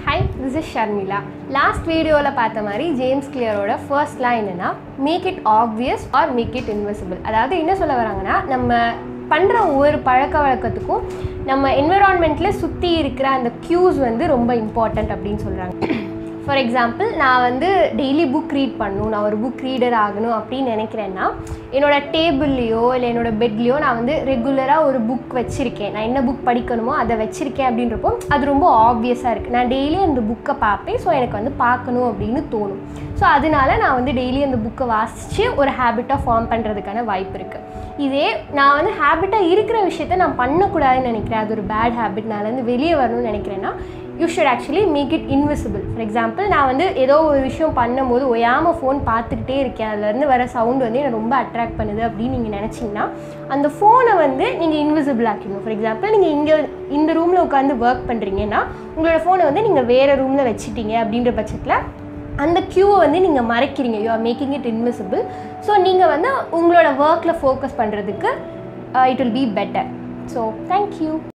hi this is Sharmila last வீடியோவில் பார்த்த மாதிரி ஜேம்ஸ் கிளியரோட ஃபர்ஸ்ட் லைன் என்னன்னா make it obvious or make it invisible அதாவது என்ன சொல்ல வராங்கன்னா நம்ம பண்ணுற ஒவ்வொரு பழக்க வழக்கத்துக்கும் நம்ம என்விரான்மெண்ட்டில் சுற்றி இருக்கிற அந்த க்யூஸ் வந்து ரொம்ப இம்பார்ட்டண்ட் அப்படின்னு சொல்கிறாங்க ஃபார் எக்ஸாம்பிள் நான் வந்து டெய்லி புக் ரீட் பண்ணணும் நான் ஒரு புக் ரீடர் ஆகணும் அப்படின்னு நினைக்கிறேன்னா என்னோடய டேபிள்லேயோ இல்லை என்னோடய பெட்லேயோ நான் வந்து ரெகுலராக ஒரு புக் வச்சுருக்கேன் நான் என்ன புக் படிக்கணுமோ அதை வச்சுருக்கேன் அப்படின்றப்போ அது ரொம்ப ஆப்வியஸாக இருக்குது நான் டெய்லி அந்த புக்கை பார்ப்பேன் ஸோ எனக்கு வந்து பார்க்கணும் அப்படின்னு தோணும் ஸோ அதனால நான் வந்து டெய்லி அந்த புக்கை வாசித்து ஒரு ஹேபிட்டாக ஃபார்ம் பண்ணுறதுக்கான வாய்ப்பு இருக்குது இதே நான் வந்து ஹேபிட்டாக இருக்கிற விஷயத்த நான் பண்ணக்கூடாதுன்னு நினைக்கிறேன் அது ஒரு பேட் ஹேபிட் நான் வந்து வெளியே வரணும்னு நினைக்கிறேன்னா you should actually make it invisible for example நான் வந்து ஏதோ ஒரு விஷயம் பண்ணும்போது ஒயாமல் ஃபோன் பார்த்துக்கிட்டே இருக்கேன் அதுலேருந்து வர சவுண்ட் வந்து என்னை ரொம்ப அட்ராக்ட் பண்ணுது அப்படின்னு நீங்கள் நினச்சிங்கன்னா அந்த ஃபோனை வந்து நீங்கள் இன்விசிபிள் ஆக்கிடணும் ஃபார் எக்ஸாம்பிள் நீங்கள் இங்கே இந்த ரூமில் உட்காந்து ஒர்க் பண்ணுறீங்கன்னா உங்களோட ஃபோனை வந்து நீங்கள் வேறு ரூமில் வச்சுட்டீங்க அப்படின்ற பட்சத்தில் அந்த க்யூவை வந்து நீங்கள் மறைக்கிறீங்க you are making it invisible so நீங்கள் வந்து உங்களோட ஒர்க்கில் ஃபோக்கஸ் பண்ணுறதுக்கு it will be better so thank you